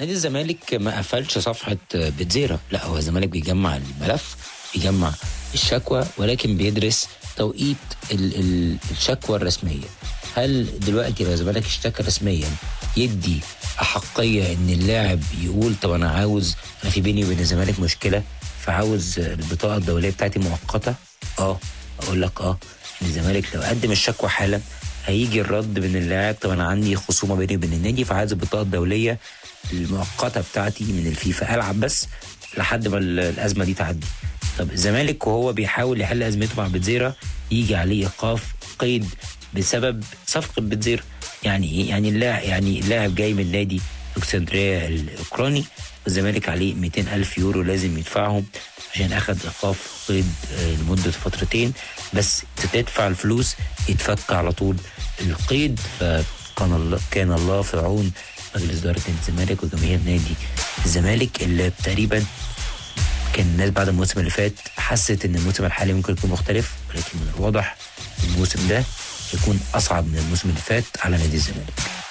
نادي الزمالك ما قفلش صفحه بتزيرا لا هو الزمالك بيجمع الملف بيجمع الشكوى ولكن بيدرس توقيت ال- ال- الشكوى الرسميه هل دلوقتي لو الزمالك اشتكى رسميا يدي احقيه ان اللاعب يقول طب انا عاوز انا في بيني وبين الزمالك مشكله فعاوز البطاقه الدوليه بتاعتي مؤقته اه اقول لك اه ان الزمالك لو قدم الشكوى حالا هيجي الرد من اللاعب طب انا عندي خصومه بيني وبين النادي فعايز البطاقه الدوليه المؤقته بتاعتي من الفيفا العب بس لحد ما ال- الازمه دي تعدي طب الزمالك وهو بيحاول يحل ازمته مع بتزيرا يجي عليه ايقاف قيد بسبب صفقه بتزيرا يعني ايه يعني اللاعب يعني اللاعب جاي من نادي اسكندريه الاوكراني والزمالك عليه 200 الف يورو لازم يدفعهم عشان اخد ايقاف قيد آه، لمده فترتين بس تدفع الفلوس يتفك على طول القيد فكان الله كان الله في عون مجلس اداره نادي الزمالك وجماهير نادي الزمالك اللي تقريبا كان الناس بعد الموسم اللي فات حست ان الموسم الحالي ممكن يكون مختلف ولكن من الواضح الموسم ده يكون اصعب من الموسم اللي فات على نادي الزمالك